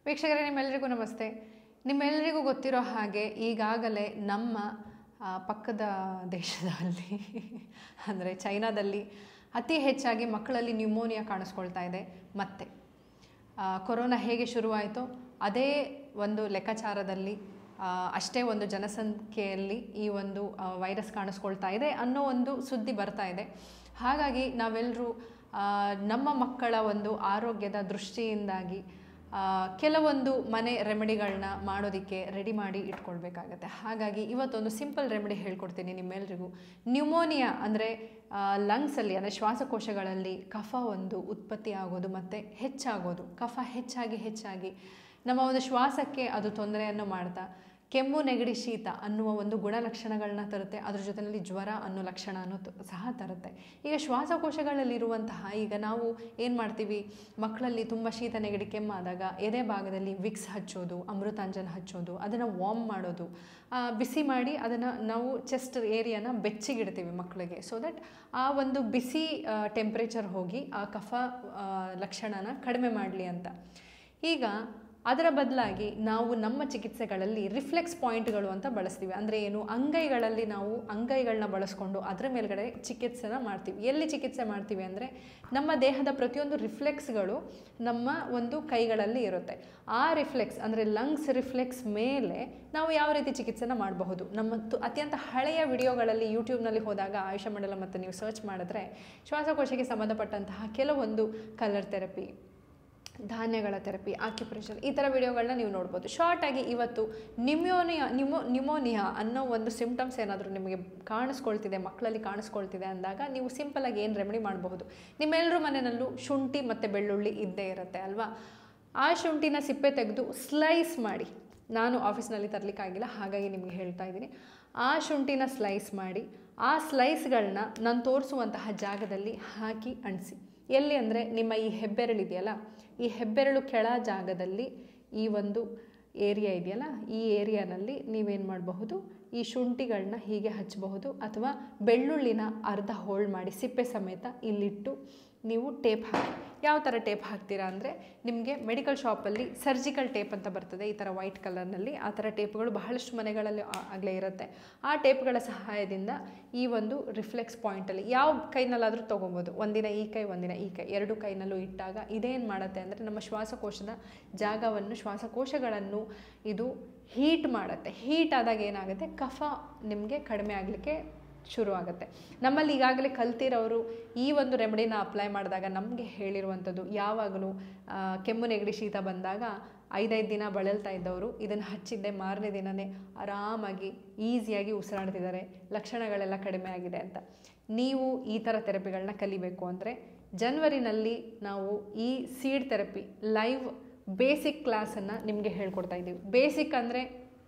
ವೀಕ್ಷಕರೇ ನಿಮ್ಮೆಲ್ಲರಿಗೂ ನಮಸ್ತೆ ನಿಮ್ಮೆಲ್ಲರಿಗೂ ಗೊತ್ತಿರೋ ಹಾಗೆ ಈಗಾಗಲೇ ನಮ್ಮ ಆ, ಪಕ್ಕದ ದೇಶದಲ್ಲಿ ಅಂದರೆ ಚೈನಾದಲ್ಲಿ ಅತಿ ಹೆಚ್ಚಾಗಿ ಮಕ್ಕಳಲ್ಲಿ ನ್ಯೂಮೋನಿಯಾ ಕಾಣಿಸ್ಕೊಳ್ತಾ ಇದೆ ಮತ್ತೆ ಆ, ಕೊರೋನಾ ಹೇಗೆ ಶುರುವಾಯಿತೋ ಅದೇ ಒಂದು ಲೆಕ್ಕಾಚಾರದಲ್ಲಿ ಆ, ಅಷ್ಟೇ ಒಂದು ಜನಸಂಖ್ಯೆಯಲ್ಲಿ ಈ ಒಂದು ಆ, ವೈರಸ್ ಕಾಣಿಸ್ಕೊಳ್ತಾ ಇದೆ ಅನ್ನೋ ಒಂದು ಸುದ್ದಿ ಬರ್ತಾ ಇದೆ ಹಾಗಾಗಿ ನಾವೆಲ್ಲರೂ ನಮ್ಮ ಮಕ್ಕಳ ಒಂದು ಆರೋಗ್ಯದ ದೃಷ್ಟಿಯಿಂದಾಗಿ ಆ, ಕೆಲವೊಂದು ಮನೆ ರೆಮಿಡಿಗಳನ್ನ ಮಾಡೋದಕ್ಕೆ ರೆಡಿ ಮಾಡಿ ಇಟ್ಕೊಳ್ಬೇಕಾಗತ್ತೆ ಹಾಗಾಗಿ ಇವತ್ತೊಂದು ಸಿಂಪಲ್ ರೆಮಿಡಿ ಹೇಳ್ಕೊಡ್ತೀನಿ ನಿಮ್ಮೆಲ್ರಿಗೂ ನ್ಯೂಮೋನಿಯಾ ಅಂದರೆ ಲಂಗ್ಸಲ್ಲಿ ಅಂದರೆ ಶ್ವಾಸಕೋಶಗಳಲ್ಲಿ ಕಫ ಒಂದು ಉತ್ಪತ್ತಿ ಆಗೋದು ಮತ್ತು ಹೆಚ್ಚಾಗೋದು ಕಫ ಹೆಚ್ಚಾಗಿ ಹೆಚ್ಚಾಗಿ ನಮ್ಮ ಒಂದು ಶ್ವಾಸಕ್ಕೆ ಅದು ತೊಂದರೆಯನ್ನು ಮಾಡ್ತಾ ಕೆಮ್ಮು ನೆಗಡಿ ಶೀತ ಅನ್ನುವ ಒಂದು ಗುಣಲಕ್ಷಣಗಳನ್ನ ತರುತ್ತೆ ಅದ್ರ ಜೊತೆಯಲ್ಲಿ ಜ್ವರ ಅನ್ನೋ ಲಕ್ಷಣ ಅನ್ನೋ ತ- ಸಹ ತರುತ್ತೆ ಈಗ ಶ್ವಾಸಕೋಶಗಳಲ್ಲಿರುವಂತಹ ಈಗ ನಾವು ಏನು ಮಾಡ್ತೀವಿ ಮಕ್ಕಳಲ್ಲಿ ತುಂಬ ಶೀತ ನೆಗಡಿ ಕೆಮ್ಮಾದಾಗ ಎದೆ ಭಾಗದಲ್ಲಿ ವಿಕ್ಸ್ ಹಚ್ಚೋದು ಅಮೃತಾಂಜನ್ ಹಚ್ಚೋದು ಅದನ್ನು ವಾರ್ಮ್ ಮಾಡೋದು ಆ, ಬಿಸಿ ಮಾಡಿ ಅದನ್ನು ನಾವು ಚೆಸ್ಟ್ ಏರಿಯಾನ ಬೆಚ್ಚಗಿಡ್ತೀವಿ ಮಕ್ಕಳಿಗೆ ಸೊ ದಟ್ ಆ ಒಂದು ಬಿಸಿ ಟೆಂಪ್ರೇಚರ್ ಹೋಗಿ ಆ ಕಫ ಆ, ಲಕ್ಷಣನ ಕಡಿಮೆ ಮಾಡಲಿ ಅಂತ ಈಗ ಅದರ ಬದಲಾಗಿ ನಾವು ನಮ್ಮ ಚಿಕಿತ್ಸೆಗಳಲ್ಲಿ ರಿಫ್ಲೆಕ್ಸ್ ಪಾಯಿಂಟ್ಗಳು ಅಂತ ಬಳಸ್ತೀವಿ ಅಂದರೆ ಏನು ಅಂಗೈಗಳಲ್ಲಿ ನಾವು ಅಂಗೈಗಳನ್ನ ಬಳಸ್ಕೊಂಡು ಅದರ ಮೇಲ್ಗಡೆ ಚಿಕಿತ್ಸೆನ ಮಾಡ್ತೀವಿ ಎಲ್ಲಿ ಚಿಕಿತ್ಸೆ ಮಾಡ್ತೀವಿ ಅಂದರೆ ನಮ್ಮ ದೇಹದ ಪ್ರತಿಯೊಂದು ರಿಫ್ಲೆಕ್ಸ್ಗಳು ನಮ್ಮ ಒಂದು ಕೈಗಳಲ್ಲಿ ಇರುತ್ತೆ ಆ ರಿಫ್ಲೆಕ್ಸ್ ಅಂದರೆ ಲಂಗ್ಸ್ ರಿಫ್ಲೆಕ್ಸ್ ಮೇಲೆ ನಾವು ಯಾವ ರೀತಿ ಚಿಕಿತ್ಸೆನ ಮಾಡಬಹುದು ನಮ್ಮ ತು- ಅತ್ಯಂತ ಹಳೆಯ ವಿಡಿಯೋಗಳಲ್ಲಿ ಯೂಟ್ಯೂಬ್ನಲ್ಲಿ ಹೋದಾಗ ಆಯುಷ ಮಂಡಲ ಮತ್ತು ನೀವು ಸರ್ಚ್ ಮಾಡಿದ್ರೆ ಶ್ವಾಸಕೋಶಕ್ಕೆ ಸಂಬಂಧಪಟ್ಟಂತಹ ಕೆಲವೊಂದು ಕಲರ್ ಥೆರಪಿ ಧಾನ್ಯಗಳ ಥೆರಪಿ ಆಕ್ಯುಪ್ರೆಷರ್ ಈ ಥರ ವಿಡಿಯೋಗಳನ್ನ ನೀವು ನೋಡ್ಬೋದು ಶಾರ್ಟಾಗಿ ಇವತ್ತು ನ್ಯೂಮೋನಿಯಾ ನ್ಯೂಮೋ ನ್ಯೂಮೋನಿಯಾ ಅನ್ನೋ ಒಂದು ಸಿಂಪ್ಟಮ್ಸ್ ಏನಾದರೂ ನಿಮಗೆ ಕಾಣಿಸ್ಕೊಳ್ತಿದೆ ಮಕ್ಕಳಲ್ಲಿ ಕಾಣಿಸ್ಕೊಳ್ತಿದೆ ಅಂದಾಗ ನೀವು ಸಿಂಪಲಾಗಿ ಏನು ರೆಮಿಡಿ ಮಾಡಬಹುದು ನಿಮ್ಮೆಲ್ಲರ ಮನೆಯಲ್ಲೂ ಶುಂಠಿ ಮತ್ತು ಬೆಳ್ಳುಳ್ಳಿ ಇದ್ದೇ ಇರುತ್ತೆ ಅಲ್ವಾ ಆ ಶುಂಠಿನ ಸಿಪ್ಪೆ ತೆಗೆದು ಸ್ಲೈಸ್ ಮಾಡಿ ನಾನು ಆಫೀಸ್ನಲ್ಲಿ ತರಲಿಕ್ಕಾಗಿಲ್ಲ ಹಾಗಾಗಿ ನಿಮಗೆ ಹೇಳ್ತಾ ಇದ್ದೀನಿ ಆ ಶುಂಠಿನ ಸ್ಲೈಸ್ ಮಾಡಿ ಆ ಸ್ಲೈಸ್ಗಳನ್ನ ನಾನು ತೋರಿಸುವಂತಹ ಜಾಗದಲ್ಲಿ ಹಾಕಿ ಅಂಟಿಸಿ ಎಲ್ಲಿ ಅಂದರೆ ನಿಮ್ಮ ಈ ಹೆಬ್ಬೆರಳಿದೆಯಲ್ಲ ಈ ಹೆಬ್ಬೆರಳು ಕೆಳ ಜಾಗದಲ್ಲಿ ಈ ಒಂದು ಏರಿಯಾ ಇದೆಯಲ್ಲ ಈ ಏರಿಯಾನಲ್ಲಿ ನೀವೇನು ಮಾಡಬಹುದು ಈ ಶುಂಠಿಗಳನ್ನ ಹೀಗೆ ಹಚ್ಚಬಹುದು ಅಥವಾ ಬೆಳ್ಳುಳ್ಳಿನ ಅರ್ಧ ಹೋಲ್ಡ್ ಮಾಡಿ ಸಿಪ್ಪೆ ಸಮೇತ ಇಲ್ಲಿಟ್ಟು ನೀವು ಟೇಪ್ ಹಾಕಿ ಯಾವ ಥರ ಟೇಪ್ ಹಾಕ್ತೀರಾ ಅಂದರೆ ನಿಮಗೆ ಮೆಡಿಕಲ್ ಶಾಪಲ್ಲಿ ಸರ್ಜಿಕಲ್ ಟೇಪ್ ಅಂತ ಬರ್ತದೆ ಈ ಥರ ವೈಟ್ ಕಲರ್ನಲ್ಲಿ ಆ ಥರ ಟೇಪ್ಗಳು ಬಹಳಷ್ಟು ಮನೆಗಳಲ್ಲಿ ಆ- ಆಗಲೇ ಇರುತ್ತೆ ಆ ಟೇಪ್ಗಳ ಸಹಾಯದಿಂದ ಈ ಒಂದು ರಿಫ್ಲೆಕ್ಸ್ ಪಾಯಿಂಟಲ್ಲಿ ಯಾವ ಕೈನಲ್ಲಾದರೂ ತೊಗೊಬೋದು ಒಂದಿನ ಈ ಕೈ ಒಂದಿನ ಈ ಕೈ ಎರಡು ಕೈನಲ್ಲೂ ಇಟ್ಟಾಗ ಇದೇನು ಮಾಡುತ್ತೆ ಅಂದರೆ ನಮ್ಮ ಶ್ವಾಸಕೋಶದ ಜಾಗವನ್ನು ಶ್ವಾಸಕೋಶಗಳನ್ನು ಇದು ಹೀಟ್ ಮಾಡುತ್ತೆ ಹೀಟ್ ಆದಾಗ ಏನಾಗುತ್ತೆ ಕಫ ನಿಮಗೆ ಕಡಿಮೆ ಆಗಲಿಕ್ಕೆ ಶುರು ಆಗುತ್ತೆ ನಮ್ಮಲ್ಲಿ ಈಗಾಗಲೇ ಕಲ್ತಿರೋರು ಈ ಒಂದು ರೆಮಿಡಿನ ಅಪ್ಲೈ ಮಾಡಿದಾಗ ನಮಗೆ ಹೇಳಿರುವಂಥದ್ದು ಯಾವಾಗಲೂ ಆ, ಕೆಮ್ಮು ನೆಗಡಿ ಶೀತ ಬಂದಾಗ ಐದೈದು ದಿನ ಬಳಲ್ತಾ ಇದ್ದವರು ಇದನ್ನು ಹಚ್ಚಿದ್ದೆ ಮಾರನೇ ದಿನವೇ ಆರಾಮಾಗಿ ಈಸಿಯಾಗಿ ಉಸಿರಾಡ್ತಿದ್ದಾರೆ ಲಕ್ಷಣಗಳೆಲ್ಲ ಕಡಿಮೆ ಆಗಿದೆ ಅಂತ ನೀವು ಈ ಥರ ಥೆರಪಿಗಳನ್ನ ಕಲಿಬೇಕು ಅಂದರೆ ಜನ್ವರಿನಲ್ಲಿ ನಾವು ಈ ಸೀಡ್ ಥೆರಪಿ ಲೈವ್ ಬೇಸಿಕ್ ಕ್ಲಾಸನ್ನು ನಿಮಗೆ ಹೇಳ್ಕೊಡ್ತಾ ಇದ್ದೀವಿ ಬೇಸಿಕ್ ಅಂದರೆ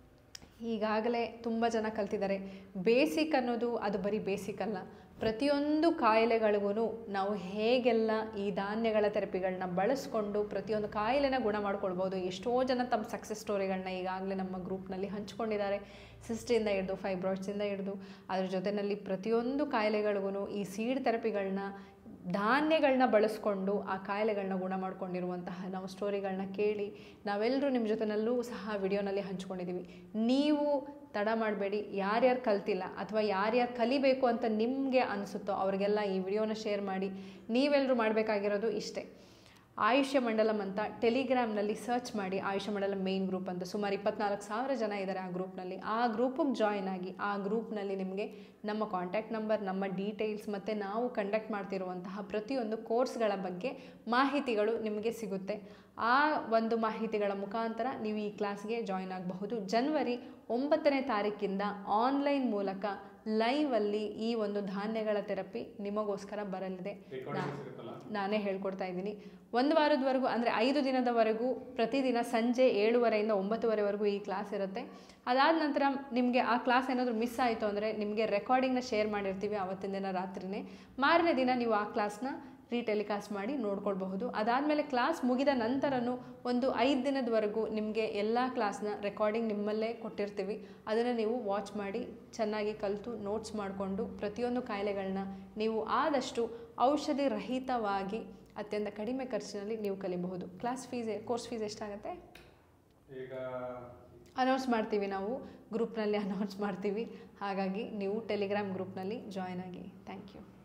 ಈಗಾಗಲೇ ತುಂಬ ಜನ ಕಲ್ತಿದ್ದಾರೆ ಬೇಸಿಕ್ ಅನ್ನೋದು ಅದು ಬರೀ ಬೇಸಿಕ್ ಅಲ್ಲ ಪ್ರತಿಯೊಂದು ಕಾಯಿಲೆಗಳಿಗೂ ನಾವು ಹೇಗೆಲ್ಲ ಈ ಧಾನ್ಯಗಳ ಥೆರಪಿಗಳನ್ನ ಬಳಸ್ಕೊಂಡು ಪ್ರತಿಯೊಂದು ಕಾಯಿಲೆನ ಗುಣ ಮಾಡ್ಕೊಳ್ಬೋದು ಎಷ್ಟೋ ಜನ ತಮ್ಮ ಸಕ್ಸಸ್ ಸ್ಟೋರಿಗಳನ್ನ ಈಗಾಗಲೇ ನಮ್ಮ ಗ್ರೂಪ್ನಲ್ಲಿ ಹಂಚ್ಕೊಂಡಿದ್ದಾರೆ ಸಿಸ್ಟಿಂದ ಹಿಡಿದು ಫೈಬ್ರಾಯ್ಡ್ಸಿಂದ ಹಿಡಿದು ಅದ್ರ ಜೊತೆಯಲ್ಲಿ ಪ್ರತಿಯೊಂದು ಕಾಯಿಲೆಗಳಿಗೂ ಈ ಸೀಡ್ ಥೆರಪಿಗಳನ್ನ ಧಾನ್ಯಗಳನ್ನ ಬಳಸ್ಕೊಂಡು ಆ ಕಾಯಿಲೆಗಳನ್ನ ಗುಣ ಮಾಡ್ಕೊಂಡಿರುವಂತಹ ನಾವು ಸ್ಟೋರಿಗಳನ್ನ ಕೇಳಿ ನಾವೆಲ್ಲರೂ ನಿಮ್ಮ ಜೊತೆನಲ್ಲೂ ಸಹ ವಿಡಿಯೋನಲ್ಲಿ ಹಂಚ್ಕೊಂಡಿದ್ದೀವಿ ನೀವು ತಡ ಮಾಡಬೇಡಿ ಯಾರ್ಯಾರು ಕಲ್ತಿಲ್ಲ ಅಥವಾ ಯಾರ್ಯಾರು ಕಲಿಬೇಕು ಅಂತ ನಿಮಗೆ ಅನಿಸುತ್ತೋ ಅವರಿಗೆಲ್ಲ ಈ ವಿಡಿಯೋನ ಶೇರ್ ಮಾಡಿ ನೀವೆಲ್ಲರೂ ಮಾಡಬೇಕಾಗಿರೋದು ಇಷ್ಟೇ ಆಯುಷ್ಯ ಮಂಡಲಂ ಅಂತ ಟೆಲಿಗ್ರಾಮ್ನಲ್ಲಿ ಸರ್ಚ್ ಮಾಡಿ ಆಯುಷ್ಯ ಮಂಡಲಂ ಮೇನ್ ಗ್ರೂಪ್ ಅಂತ ಸುಮಾರು ಇಪ್ಪತ್ನಾಲ್ಕು ಸಾವಿರ ಜನ ಇದ್ದಾರೆ ಆ ಗ್ರೂಪ್ನಲ್ಲಿ ಆ ಗ್ರೂಪಿಗೆ ಜಾಯ್ನ್ ಆಗಿ ಆ ಗ್ರೂಪ್ನಲ್ಲಿ ನಿಮಗೆ ನಮ್ಮ ಕಾಂಟ್ಯಾಕ್ಟ್ ನಂಬರ್ ನಮ್ಮ ಡೀಟೇಲ್ಸ್ ಮತ್ತು ನಾವು ಕಂಡಕ್ಟ್ ಮಾಡ್ತಿರುವಂತಹ ಪ್ರತಿಯೊಂದು ಕೋರ್ಸ್ಗಳ ಬಗ್ಗೆ ಮಾಹಿತಿಗಳು ನಿಮಗೆ ಸಿಗುತ್ತೆ ಆ ಒಂದು ಮಾಹಿತಿಗಳ ಮುಖಾಂತರ ನೀವು ಈ ಕ್ಲಾಸ್ಗೆ ಜಾಯ್ನ್ ಆಗಬಹುದು ಜನವರಿ ಒಂಬತ್ತನೇ ತಾರೀಕಿಂದ ಆನ್ಲೈನ್ ಮೂಲಕ ಲೈವಲ್ಲಿ ಈ ಒಂದು ಧಾನ್ಯಗಳ ಥೆರಪಿ ನಿಮಗೋಸ್ಕರ ಬರಲಿದೆ ನಾ- ನಾನೇ ಹೇಳ್ಕೊಡ್ತಾ ಇದ್ದೀನಿ ಒಂದು ವಾರದವರೆಗೂ ಅಂದರೆ ಐದು ದಿನದವರೆಗೂ ಪ್ರತಿದಿನ ಸಂಜೆ ಏಳುವರೆಯಿಂದ ಒಂಬತ್ತುವರೆವರೆಗೂ ಈ ಕ್ಲಾಸ್ ಇರುತ್ತೆ ಅದಾದ ನಂತರ ನಿಮಗೆ ಆ ಕ್ಲಾಸ್ ಏನಾದರೂ ಮಿಸ್ ಆಯಿತು ಅಂದರೆ ನಿಮಗೆ ರೆಕಾರ್ಡಿಂಗ್ನ ಶೇರ್ ಮಾಡಿರ್ತೀವಿ ಆವತ್ತಿನ ದಿನ ರಾತ್ರಿನೇ ಮಾರನೇ ದಿನ ನೀವು ಆ ಕ್ಲಾಸ್ನ ರೀಟೆಲಿಕಾಸ್ಟ್ ಮಾಡಿ ನೋಡ್ಕೊಳ್ಬಹುದು ಅದಾದಮೇಲೆ ಕ್ಲಾಸ್ ಮುಗಿದ ನಂತರನೂ ಒಂದು ಐದು ದಿನದವರೆಗೂ ನಿಮಗೆ ಎಲ್ಲ ಕ್ಲಾಸ್ನ ರೆಕಾರ್ಡಿಂಗ್ ನಿಮ್ಮಲ್ಲೇ ಕೊಟ್ಟಿರ್ತೀವಿ ಅದನ್ನು ನೀವು ವಾಚ್ ಮಾಡಿ ಚೆನ್ನಾಗಿ ಕಲಿತು ನೋಟ್ಸ್ ಮಾಡಿಕೊಂಡು ಪ್ರತಿಯೊಂದು ಕಾಯಿಲೆಗಳನ್ನ ನೀವು ಆದಷ್ಟು ಔಷಧಿ ರಹಿತವಾಗಿ ಅತ್ಯಂತ ಕಡಿಮೆ ಖರ್ಚಿನಲ್ಲಿ ನೀವು ಕಲಿಬಹುದು ಕ್ಲಾಸ್ ಫೀಸ್ ಕೋರ್ಸ್ ಫೀಸ್ ಎಷ್ಟಾಗುತ್ತೆ ಈಗ ಅನೌನ್ಸ್ ಮಾಡ್ತೀವಿ ನಾವು ಗ್ರೂಪ್ನಲ್ಲಿ ಅನೌನ್ಸ್ ಮಾಡ್ತೀವಿ ಹಾಗಾಗಿ ನೀವು ಟೆಲಿಗ್ರಾಮ್ ಗ್ರೂಪ್ನಲ್ಲಿ ಜಾಯ್ನ್ ಆಗಿ ಥ್ಯಾಂಕ್ ಯು